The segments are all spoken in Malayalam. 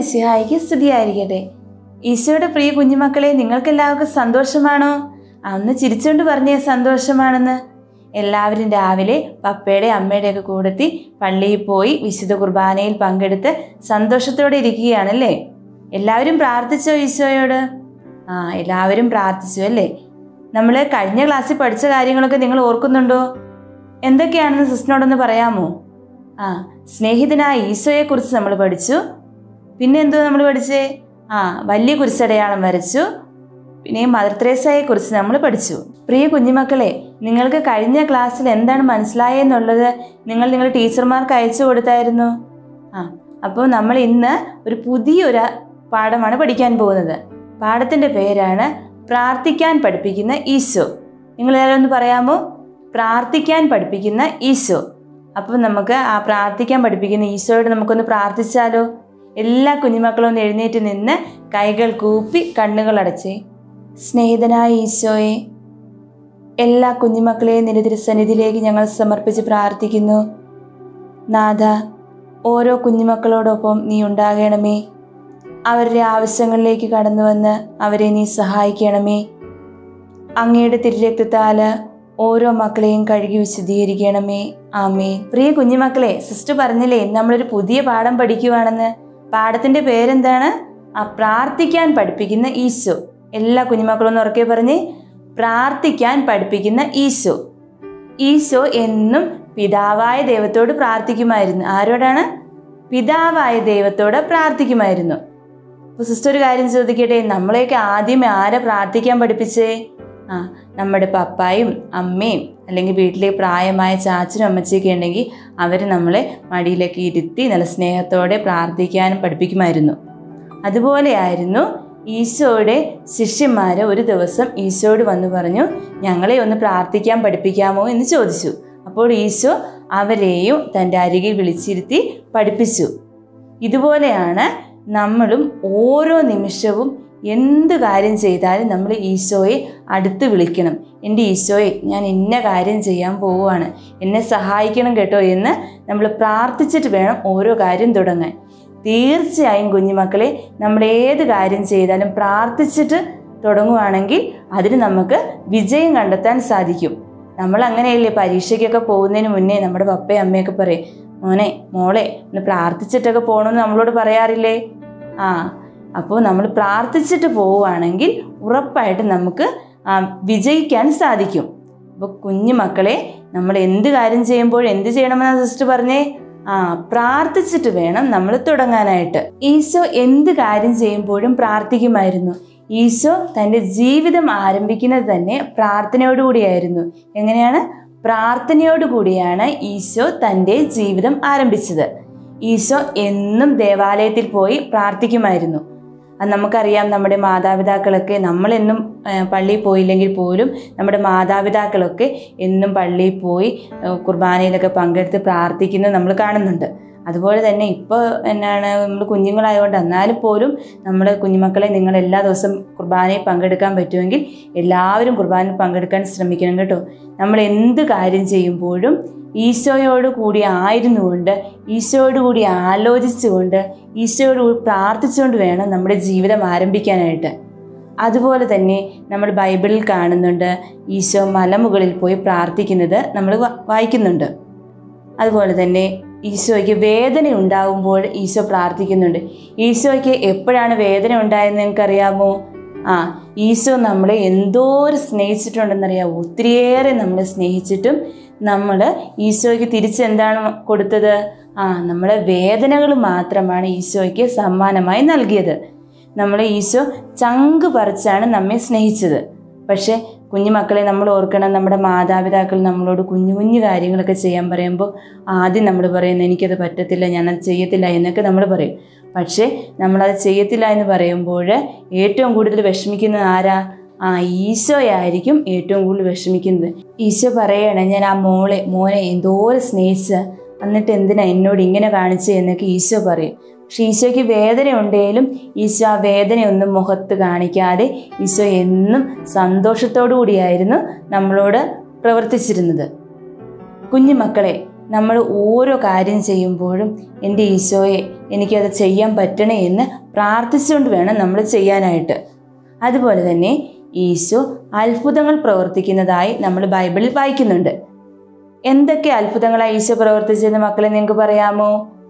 മിസിഹായിക്ക് സ്തുതിയായിരിക്കട്ടെ ഈശോയുടെ പ്രിയ കുഞ്ഞുമക്കളെ നിങ്ങൾക്കെല്ലാവർക്കും സന്തോഷമാണോ അന്ന് ചിരിച്ചുകൊണ്ട് പറഞ്ഞേ സന്തോഷമാണെന്ന് എല്ലാവരും രാവിലെ പപ്പയുടെ അമ്മയുടെയൊക്കെ കൂടത്തി പള്ളിയിൽ പോയി വിശുദ്ധ കുർബാനയിൽ പങ്കെടുത്ത് സന്തോഷത്തോടെ ഇരിക്കുകയാണല്ലേ എല്ലാവരും പ്രാർത്ഥിച്ചോ ഈശോയോട് ആ എല്ലാവരും പ്രാർത്ഥിച്ചു അല്ലേ നമ്മൾ കഴിഞ്ഞ ക്ലാസ്സിൽ പഠിച്ച കാര്യങ്ങളൊക്കെ നിങ്ങൾ ഓർക്കുന്നുണ്ടോ എന്തൊക്കെയാണെന്ന് സിസ്റ്റിനോടൊന്ന് പറയാമോ ആ സ്നേഹിതനായ ഈശോയെക്കുറിച്ച് നമ്മൾ പഠിച്ചു പിന്നെ എന്തോ നമ്മൾ പഠിച്ചേ ആ വലിയ കുരിശടയാളം വരച്ചു പിന്നെ മദർ തെരേസയെക്കുറിച്ച് നമ്മൾ പഠിച്ചു പ്രിയ കുഞ്ഞുമക്കളെ നിങ്ങൾക്ക് കഴിഞ്ഞ ക്ലാസ്സിൽ എന്താണ് മനസ്സിലായെന്നുള്ളത് നിങ്ങൾ നിങ്ങളുടെ ടീച്ചർമാർക്ക് അയച്ചു കൊടുത്തായിരുന്നു ആ അപ്പോൾ നമ്മൾ ഇന്ന് ഒരു പുതിയൊരു പാഠമാണ് പഠിക്കാൻ പോകുന്നത് പാഠത്തിൻ്റെ പേരാണ് പ്രാർത്ഥിക്കാൻ പഠിപ്പിക്കുന്ന ഈശോ നിങ്ങൾ എല്ലാവരും ഒന്ന് പറയാമോ പ്രാർത്ഥിക്കാൻ പഠിപ്പിക്കുന്ന ഈശോ അപ്പം നമുക്ക് ആ പ്രാർത്ഥിക്കാൻ പഠിപ്പിക്കുന്ന ഈശോയോട് നമുക്കൊന്ന് പ്രാർത്ഥിച്ചാലോ എല്ലാ കുഞ്ഞുമക്കളും ഒന്ന് എഴുന്നേറ്റ് നിന്ന് കൈകൾ കൂപ്പി കണ്ണുകൾ അടച്ചേ സ്നേഹിതനായ ഈശോയെ എല്ലാ കുഞ്ഞുമക്കളെയും നിന്റെ തിരുസന്നിധിയിലേക്ക് ഞങ്ങൾ സമർപ്പിച്ച് പ്രാർത്ഥിക്കുന്നു നാഥ ഓരോ കുഞ്ഞുമക്കളോടൊപ്പം നീ ഉണ്ടാകണമേ അവരുടെ ആവശ്യങ്ങളിലേക്ക് കടന്നു വന്ന് അവരെ നീ സഹായിക്കണമേ അങ്ങയുടെ തിരുരക്തത്താല് ഓരോ മക്കളെയും കഴുകി വിശദീകരിക്കണമേ ആമേ പ്രിയ കുഞ്ഞുമക്കളെ സിസ്റ്റർ പറഞ്ഞില്ലേ നമ്മളൊരു പുതിയ പാഠം പഠിക്കുവാണെന്ന് പാഠത്തിന്റെ പേരെന്താണ് ആ പ്രാർത്ഥിക്കാൻ പഠിപ്പിക്കുന്ന ഈശോ എല്ലാ കുഞ്ഞുമക്കളും ഒന്ന് ഉറക്കെ പറഞ്ഞ് പ്രാർത്ഥിക്കാൻ പഠിപ്പിക്കുന്ന ഈശോ ഈശോ എന്നും പിതാവായ ദൈവത്തോട് പ്രാർത്ഥിക്കുമായിരുന്നു ആരോടാണ് പിതാവായ ദൈവത്തോട് പ്രാർത്ഥിക്കുമായിരുന്നു അപ്പോൾ സിസ്റ്റർ ഒരു കാര്യം ചോദിക്കട്ടെ നമ്മളെയൊക്കെ ആദ്യമേ ആരെ പ്രാർത്ഥിക്കാൻ പഠിപ്പിച്ചേ ആ നമ്മുടെ പപ്പായും അമ്മയും അല്ലെങ്കിൽ വീട്ടിലെ പ്രായമായ ചാച്ചനും അമ്മച്ചിയൊക്കെ ഉണ്ടെങ്കിൽ അവർ നമ്മളെ മടിയിലൊക്കെ ഇരുത്തി നല്ല സ്നേഹത്തോടെ പ്രാർത്ഥിക്കാനും പഠിപ്പിക്കുമായിരുന്നു അതുപോലെയായിരുന്നു ഈശോയുടെ ശിഷ്യന്മാർ ഒരു ദിവസം ഈശോയോട് വന്നു പറഞ്ഞു ഞങ്ങളെ ഒന്ന് പ്രാർത്ഥിക്കാൻ പഠിപ്പിക്കാമോ എന്ന് ചോദിച്ചു അപ്പോൾ ഈശോ അവരെയും തൻ്റെ അരികിൽ വിളിച്ചിരുത്തി പഠിപ്പിച്ചു ഇതുപോലെയാണ് നമ്മളും ഓരോ നിമിഷവും എന്ത് കാര്യം ചെയ്താലും നമ്മൾ ഈശോയെ അടുത്ത് വിളിക്കണം എൻ്റെ ഈശോയെ ഞാൻ ഇന്ന കാര്യം ചെയ്യാൻ പോവുകയാണ് എന്നെ സഹായിക്കണം കേട്ടോ എന്ന് നമ്മൾ പ്രാർത്ഥിച്ചിട്ട് വേണം ഓരോ കാര്യം തുടങ്ങാൻ തീർച്ചയായും കുഞ്ഞുമക്കളെ നമ്മൾ ഏത് കാര്യം ചെയ്താലും പ്രാർത്ഥിച്ചിട്ട് തുടങ്ങുവാണെങ്കിൽ അതിന് നമുക്ക് വിജയം കണ്ടെത്താൻ സാധിക്കും നമ്മൾ അങ്ങനെയല്ലേ പരീക്ഷയ്ക്കൊക്കെ പോകുന്നതിന് മുന്നേ നമ്മുടെ പപ്പയും അമ്മയൊക്കെ പറയും മോനെ മോളെ ഒന്ന് പ്രാർത്ഥിച്ചിട്ടൊക്കെ പോകണമെന്ന് നമ്മളോട് പറയാറില്ലേ ആ അപ്പോൾ നമ്മൾ പ്രാർത്ഥിച്ചിട്ട് പോവുകയാണെങ്കിൽ ഉറപ്പായിട്ട് നമുക്ക് ആ, വിജയിക്കാൻ സാധിക്കും അപ്പോൾ കുഞ്ഞു മക്കളെ നമ്മൾ എന്ത് കാര്യം ചെയ്യുമ്പോൾ എന്ത് ചെയ്യണമെന്നാണ് സിസ്റ്റർ പറഞ്ഞേ ആ പ്രാർത്ഥിച്ചിട്ട് വേണം നമ്മൾ തുടങ്ങാനായിട്ട് ഈശോ എന്ത് കാര്യം ചെയ്യുമ്പോഴും പ്രാർത്ഥിക്കുമായിരുന്നു ഈശോ തൻ്റെ ജീവിതം ആരംഭിക്കുന്നത് തന്നെ പ്രാർത്ഥനയോടുകൂടിയായിരുന്നു എങ്ങനെയാണ് പ്രാർത്ഥനയോടുകൂടിയാണ് ഈശോ തൻ്റെ ജീവിതം ആരംഭിച്ചത് ഈശോ എന്നും ദേവാലയത്തിൽ പോയി പ്രാർത്ഥിക്കുമായിരുന്നു അത് നമുക്കറിയാം നമ്മുടെ മാതാപിതാക്കളൊക്കെ നമ്മളെന്നും ആ, പള്ളിയിൽ പോയില്ലെങ്കിൽ പോലും നമ്മുടെ മാതാപിതാക്കളൊക്കെ എന്നും പള്ളിയിൽ പോയി ആ, കുർബാനയിലൊക്കെ പങ്കെടുത്ത് പ്രാർത്ഥിക്കുന്നത് നമ്മൾ കാണുന്നുണ്ട് അതുപോലെ തന്നെ ഇപ്പോൾ എന്നാണ് നമ്മൾ കുഞ്ഞുങ്ങളായതുകൊണ്ട് എന്നാലും പോലും നമ്മൾ കുഞ്ഞുമക്കളെ നിങ്ങൾ എല്ലാ ദിവസം കുർബാനയിൽ പങ്കെടുക്കാൻ പറ്റുമെങ്കിൽ എല്ലാവരും കുർബാനയിൽ പങ്കെടുക്കാൻ ശ്രമിക്കണം കേട്ടോ നമ്മൾ എന്ത് കാര്യം ചെയ്യുമ്പോഴും ഈശോയോട് കൂടി ആയിരുന്നുകൊണ്ട് ഈശോയോട് കൂടി ആലോചിച്ചുകൊണ്ട് ഈശോയോട് കൂടി പ്രാർത്ഥിച്ചുകൊണ്ട് വേണം നമ്മുടെ ജീവിതം ആരംഭിക്കാനായിട്ട് അതുപോലെ തന്നെ നമ്മൾ ബൈബിളിൽ കാണുന്നുണ്ട് ഈശോ മലമുകളിൽ പോയി പ്രാർത്ഥിക്കുന്നത് നമ്മൾ വ- വായിക്കുന്നുണ്ട് അതുപോലെ തന്നെ ഈശോയ്ക്ക് വേദന ഉണ്ടാകുമ്പോൾ ഈശോ പ്രാർത്ഥിക്കുന്നുണ്ട് ഈശോയ്ക്ക് എപ്പോഴാണ് വേദന ഉണ്ടായെന്ന് നിങ്ങൾക്കറിയാമോ ആ ഈശോ നമ്മളെ എന്തോരം സ്നേഹിച്ചിട്ടുണ്ടെന്നറിയാമോ ഒത്തിരിയേറെ നമ്മളെ സ്നേഹിച്ചിട്ടും നമ്മൾ ഈശോയ്ക്ക് തിരിച്ചെന്താണ് കൊടുത്തത് ആ നമ്മളെ വേദനകൾ മാത്രമാണ് ഈശോയ്ക്ക് സമ്മാനമായി നൽകിയത് നമ്മളെ ഈശോ ചങ്ക് പറിച്ചാണ് നമ്മെ സ്നേഹിച്ചത് പക്ഷേ കുഞ്ഞുമക്കളെ നമ്മൾ ഓർക്കണം നമ്മുടെ മാതാപിതാക്കൾ നമ്മളോട് കുഞ്ഞു കുഞ്ഞു കാര്യങ്ങളൊക്കെ ചെയ്യാൻ പറയുമ്പോൾ ആദ്യം നമ്മൾ പറയുന്നത് എനിക്കത് പറ്റത്തില്ല ഞാനത് ചെയ്യത്തില്ല എന്നൊക്കെ നമ്മൾ പറയും പക്ഷേ നമ്മളത് ചെയ്യത്തില്ല എന്ന് പറയുമ്പോൾ ഏറ്റവും കൂടുതൽ വിഷമിക്കുന്നത് ആരാ ആ ഈശോയായിരിക്കും ഏറ്റവും കൂടുതൽ വിഷമിക്കുന്നത് ഈശോ പറയണേ ഞാൻ ആ മോളെ മോനെ എന്തോരം സ്നേഹിച്ച് എന്നിട്ട് എന്തിനാ എന്നോട് ഇങ്ങനെ കാണിച്ചേ എന്നൊക്കെ ഈശോ പറയും പക്ഷെ ഈശോയ്ക്ക് വേദന ഉണ്ടെങ്കിലും ഈശോ ആ വേദനയൊന്നും മുഖത്ത് കാണിക്കാതെ ഈശോ എന്നും സന്തോഷത്തോടു കൂടിയായിരുന്നു നമ്മളോട് പ്രവർത്തിച്ചിരുന്നത് കുഞ്ഞുമക്കളെ നമ്മൾ ഓരോ കാര്യം ചെയ്യുമ്പോഴും എൻ്റെ ഈശോയെ എനിക്കത് ചെയ്യാൻ പറ്റണേ എന്ന് പ്രാർത്ഥിച്ചുകൊണ്ട് വേണം നമ്മൾ ചെയ്യാനായിട്ട് അതുപോലെ തന്നെ ഈശോ അത്ഭുതങ്ങൾ പ്രവർത്തിക്കുന്നതായി നമ്മൾ ബൈബിളിൽ വായിക്കുന്നുണ്ട് എന്തൊക്കെ അത്ഭുതങ്ങളാണ് ഈശോ പ്രവർത്തിച്ചതെന്ന് മക്കളെ നിങ്ങൾക്ക് പറയാമോ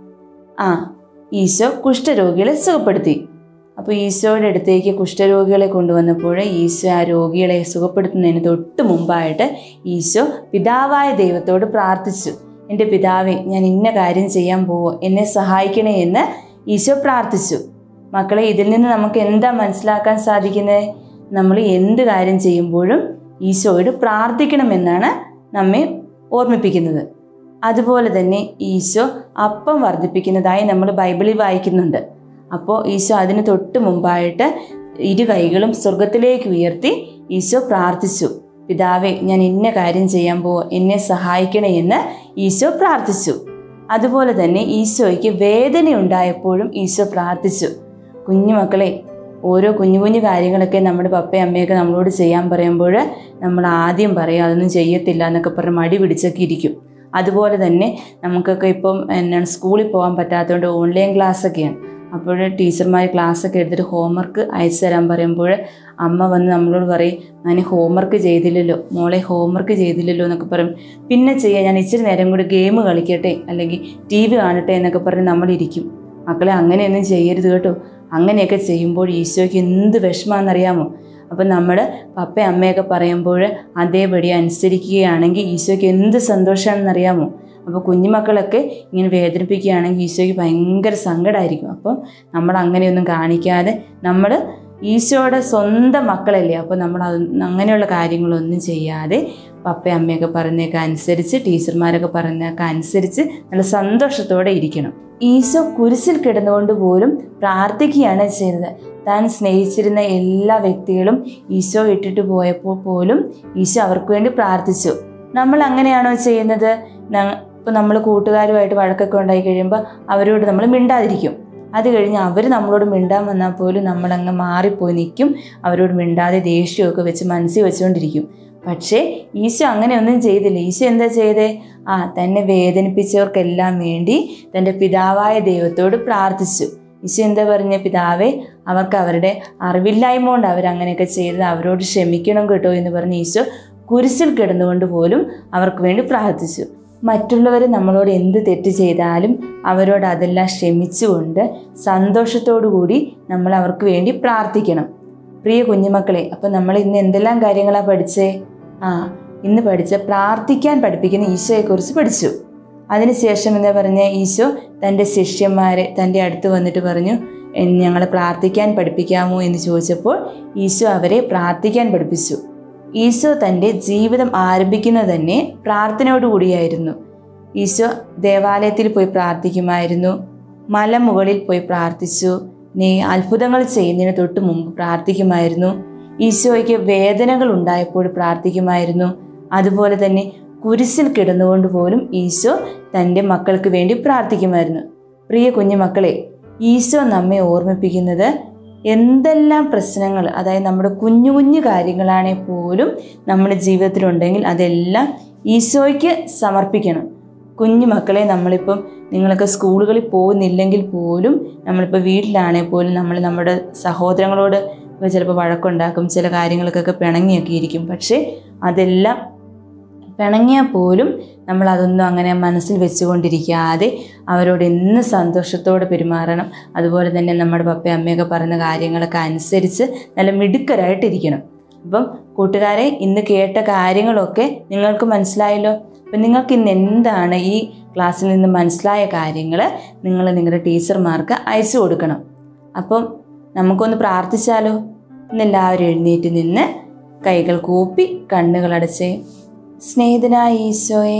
ആ ഈശോ കുഷ്ഠരോഗികളെ സുഖപ്പെടുത്തി അപ്പോൾ ഈശോയുടെ അടുത്തേക്ക് കുഷ്ഠരോഗികളെ കൊണ്ടുവന്നപ്പോൾ ഈശോ ആ രോഗികളെ സുഖപ്പെടുത്തുന്നതിന് തൊട്ട് മുമ്പായിട്ട് ഈശോ പിതാവായ ദൈവത്തോട് പ്രാർത്ഥിച്ചു എൻ്റെ പിതാവെ ഞാൻ ഇന്ന കാര്യം ചെയ്യാൻ പോവോ എന്നെ സഹായിക്കണേ എന്ന് ഈശോ പ്രാർത്ഥിച്ചു മക്കളെ ഇതിൽ നിന്ന് നമുക്ക് എന്താ മനസ്സിലാക്കാൻ സാധിക്കുന്നത് നമ്മൾ എന്ത് കാര്യം ചെയ്യുമ്പോഴും ഈശോയോട് പ്രാർത്ഥിക്കണമെന്നാണ് നമ്മെ ഓർമ്മിപ്പിക്കുന്നത് അതുപോലെ തന്നെ ഈശോ അപ്പം വർദ്ധിപ്പിക്കുന്നതായി നമ്മൾ ബൈബിളിൽ വായിക്കുന്നുണ്ട് അപ്പോൾ ഈശോ അതിന് തൊട്ട് മുമ്പായിട്ട് ഇരു കൈകളും സ്വർഗത്തിലേക്ക് ഉയർത്തി ഈശോ പ്രാർത്ഥിച്ചു പിതാവെ ഞാൻ ഇന്ന കാര്യം ചെയ്യാൻ പോവോ എന്നെ സഹായിക്കണേ എന്ന് ഈശോ പ്രാർത്ഥിച്ചു അതുപോലെ തന്നെ ഈശോയ്ക്ക് വേദന ഉണ്ടായപ്പോഴും ഈശോ പ്രാർത്ഥിച്ചു കുഞ്ഞുമക്കളെ ഓരോ കുഞ്ഞു കുഞ്ഞു കാര്യങ്ങളൊക്കെ നമ്മുടെ പപ്പയും അമ്മയൊക്കെ നമ്മളോട് ചെയ്യാൻ പറയുമ്പോൾ നമ്മൾ ആദ്യം പറയും അതൊന്നും ചെയ്യത്തില്ല എന്നൊക്കെ പറഞ്ഞ് മടി പിടിച്ചൊക്കെ ഇരിക്കും അതുപോലെ തന്നെ നമുക്കൊക്കെ ഇപ്പം എന്നാണ് സ്കൂളിൽ പോകാൻ പറ്റാത്തതുകൊണ്ട് ഓൺലൈൻ ക്ലാസ്സൊക്കെയാണ് അപ്പോൾ ടീച്ചർമാർ ക്ലാസ്സൊക്കെ എടുത്തിട്ട് ഹോംവർക്ക് അയച്ചു തരാൻ പറയുമ്പോൾ അമ്മ വന്ന് നമ്മളോട് പറയും ഞാൻ ഹോംവർക്ക് ചെയ്തില്ലല്ലോ മോളെ ഹോംവർക്ക് ചെയ്തില്ലല്ലോ എന്നൊക്കെ പറയും പിന്നെ ചെയ്യാം ഞാൻ ഇച്ചിരി നേരം കൂടി ഗെയിം കളിക്കട്ടെ അല്ലെങ്കിൽ ടി വി കാണട്ടെ എന്നൊക്കെ പറഞ്ഞ് നമ്മളിരിക്കും മക്കളെ അങ്ങനെയൊന്നും ചെയ്യരുത് കേട്ടോ അങ്ങനെയൊക്കെ ചെയ്യുമ്പോൾ ഈശോയ്ക്ക് എന്ത് വിഷമാണെന്നറിയാമോ അപ്പം നമ്മൾ പപ്പ അമ്മയൊക്കെ പറയുമ്പോൾ അതേപടി അനുസരിക്കുകയാണെങ്കിൽ ഈശോയ്ക്ക് എന്ത് സന്തോഷമാണെന്നറിയാമോ അപ്പോൾ കുഞ്ഞുമക്കളൊക്കെ ഇങ്ങനെ വേദനിപ്പിക്കുകയാണെങ്കിൽ ഈശോയ്ക്ക് ഭയങ്കര സങ്കടമായിരിക്കും അപ്പം നമ്മൾ അങ്ങനെയൊന്നും കാണിക്കാതെ നമ്മൾ ഈശോയുടെ സ്വന്തം മക്കളല്ലേ അപ്പോൾ നമ്മൾ അത് അങ്ങനെയുള്ള കാര്യങ്ങളൊന്നും ചെയ്യാതെ പപ്പ അമ്മയൊക്കെ പറഞ്ഞൊക്കെ അനുസരിച്ച് ടീച്ചർമാരൊക്കെ പറഞ്ഞൊക്കെ അനുസരിച്ച് നല്ല സന്തോഷത്തോടെ ഇരിക്കണം ഈശോ കുരിശിൽ കിടന്നുകൊണ്ട് പോലും പ്രാർത്ഥിക്കുകയാണ് ചെയ്തത് താൻ സ്നേഹിച്ചിരുന്ന എല്ലാ വ്യക്തികളും ഈശോ ഇട്ടിട്ട് പോയപ്പോൾ പോലും ഈശോ അവർക്ക് വേണ്ടി പ്രാർത്ഥിച്ചു നമ്മൾ അങ്ങനെയാണോ ചെയ്യുന്നത് ഇപ്പോൾ നമ്മൾ കൂട്ടുകാരുമായിട്ട് വഴക്കൊക്കെ ഉണ്ടായി കഴിയുമ്പോൾ അവരോട് നമ്മൾ മിണ്ടാതിരിക്കും അത് കഴിഞ്ഞ് അവർ നമ്മളോട് മിണ്ടാൻ വന്നാൽ പോലും നമ്മളങ്ങ് മാറിപ്പോയി നിൽക്കും അവരോട് മിണ്ടാതെ ദേഷ്യമൊക്കെ വെച്ച് മനസ്സിൽ വെച്ചുകൊണ്ടിരിക്കും പക്ഷേ ഈശോ അങ്ങനെയൊന്നും ചെയ്തില്ല ഈശോ എന്താ ചെയ്തേ ആ തന്നെ വേദനിപ്പിച്ചവർക്കെല്ലാം വേണ്ടി തൻ്റെ പിതാവായ ദൈവത്തോട് പ്രാർത്ഥിച്ചു ഈശോ എന്താ പറഞ്ഞ പിതാവേ അവർക്ക് അവരുടെ അറിവില്ലായ്മ കൊണ്ട് അവരങ്ങനെയൊക്കെ ചെയ്തത് അവരോട് ക്ഷമിക്കണം കേട്ടോ എന്ന് പറഞ്ഞ് ഈശോ കുരിശിൽ കിടന്നുകൊണ്ട് പോലും അവർക്ക് വേണ്ടി പ്രാർത്ഥിച്ചു മറ്റുള്ളവർ നമ്മളോട് എന്ത് തെറ്റ് ചെയ്താലും അവരോട് അതെല്ലാം ക്ഷമിച്ചുകൊണ്ട് സന്തോഷത്തോടു കൂടി നമ്മൾ അവർക്ക് വേണ്ടി പ്രാർത്ഥിക്കണം പ്രിയ കുഞ്ഞുമക്കളെ അപ്പം നമ്മൾ ഇന്ന് എന്തെല്ലാം കാര്യങ്ങളാണ് പഠിച്ചേ ആ ഇന്ന് പഠിച്ച പ്രാർത്ഥിക്കാൻ പഠിപ്പിക്കുന്ന ഈശോയെക്കുറിച്ച് പഠിച്ചു അതിനുശേഷം എന്താ പറഞ്ഞ ഈശോ തൻ്റെ ശിഷ്യന്മാരെ തൻ്റെ അടുത്ത് വന്നിട്ട് പറഞ്ഞു ഞങ്ങളെ പ്രാർത്ഥിക്കാൻ പഠിപ്പിക്കാമോ എന്ന് ചോദിച്ചപ്പോൾ ഈശോ അവരെ പ്രാർത്ഥിക്കാൻ പഠിപ്പിച്ചു ഈശോ തൻ്റെ ജീവിതം ആരംഭിക്കുന്നത് തന്നെ പ്രാർത്ഥനയോടുകൂടിയായിരുന്നു ഈശോ ദേവാലയത്തിൽ പോയി പ്രാർത്ഥിക്കുമായിരുന്നു മലമുകളിൽ പോയി പ്രാർത്ഥിച്ചു നീ അത്ഭുതങ്ങൾ ചെയ്യുന്നതിന് തൊട്ട് മുമ്പ് പ്രാർത്ഥിക്കുമായിരുന്നു ഈശോയ്ക്ക് വേദനകൾ ഉണ്ടായപ്പോൾ പ്രാർത്ഥിക്കുമായിരുന്നു അതുപോലെ തന്നെ കുരിശിൽ കിടന്നുകൊണ്ട് പോലും ഈശോ തൻ്റെ മക്കൾക്ക് വേണ്ടി പ്രാർത്ഥിക്കുമായിരുന്നു പ്രിയ കുഞ്ഞുമക്കളെ ഈശോ നമ്മെ ഓർമ്മിപ്പിക്കുന്നത് എന്തെല്ലാം പ്രശ്നങ്ങൾ അതായത് നമ്മുടെ കുഞ്ഞു കുഞ്ഞു കാര്യങ്ങളാണെങ്കിൽ പോലും നമ്മുടെ ജീവിതത്തിലുണ്ടെങ്കിൽ അതെല്ലാം ഈശോയ്ക്ക് സമർപ്പിക്കണം കുഞ്ഞു മക്കളെ നമ്മളിപ്പം നിങ്ങളൊക്കെ സ്കൂളുകളിൽ പോകുന്നില്ലെങ്കിൽ പോലും നമ്മളിപ്പോൾ വീട്ടിലാണെങ്കിൽ പോലും നമ്മൾ നമ്മുടെ സഹോദരങ്ങളോട് ഇപ്പോൾ ചിലപ്പോൾ വഴക്കുണ്ടാക്കും ചില കാര്യങ്ങൾക്കൊക്കെ പിണങ്ങിയൊക്കെ ഇരിക്കും പക്ഷേ അതെല്ലാം പിണങ്ങിയാൽ പോലും നമ്മൾ അതൊന്നും അങ്ങനെ മനസ്സിൽ വെച്ചുകൊണ്ടിരിക്കാതെ അവരോട് എന്ന് സന്തോഷത്തോടെ പെരുമാറണം അതുപോലെ തന്നെ നമ്മുടെ പപ്പ അമ്മയൊക്കെ പറയുന്ന കാര്യങ്ങളൊക്കെ അനുസരിച്ച് നല്ല മിടുക്കരായിട്ടിരിക്കണം അപ്പം കൂട്ടുകാരെ ഇന്ന് കേട്ട കാര്യങ്ങളൊക്കെ നിങ്ങൾക്ക് മനസ്സിലായല്ലോ അപ്പം നിങ്ങൾക്ക് ഇന്ന് എന്താണ് ഈ ക്ലാസ്സിൽ നിന്ന് മനസ്സിലായ കാര്യങ്ങൾ നിങ്ങൾ നിങ്ങളുടെ ടീച്ചർമാർക്ക് അയച്ചു കൊടുക്കണം അപ്പം നമുക്കൊന്ന് പ്രാർത്ഥിച്ചാലോ ഇന്നെല്ലാവരും എഴുന്നേറ്റ് നിന്ന് കൈകൾ കൂപ്പി കണ്ണുകളടച്ച് സ്നേഹിതനായ ഈശോയെ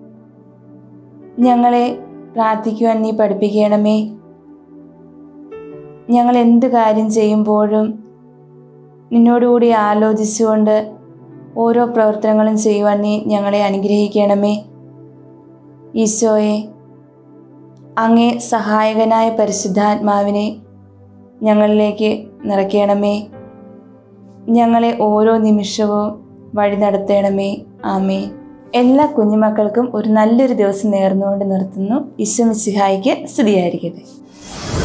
ഞങ്ങളെ പ്രാർത്ഥിക്കുവാൻ നീ പഠിപ്പിക്കണമേ ഞങ്ങൾ എന്ത് കാര്യം ചെയ്യുമ്പോഴും നിന്നോടുകൂടി ആലോചിച്ചുകൊണ്ട് ഓരോ പ്രവർത്തനങ്ങളും ചെയ്യുവാൻ നീ ഞങ്ങളെ അനുഗ്രഹിക്കണമേ ഈശോയെ അങ്ങേ സഹായകനായ പരിശുദ്ധാത്മാവിനെ ഞങ്ങളിലേക്ക് നിറയ്ക്കണമേ ഞങ്ങളെ ഓരോ നിമിഷവും വഴി നടത്തണമേ ആമേ എല്ലാ കുഞ്ഞുമക്കൾക്കും ഒരു നല്ലൊരു ദിവസം നേർന്നുകൊണ്ട് നിർത്തുന്നു ഈശ്വമിസിഹായിക്ക് സ്തുതിയായിരിക്കട്ടെ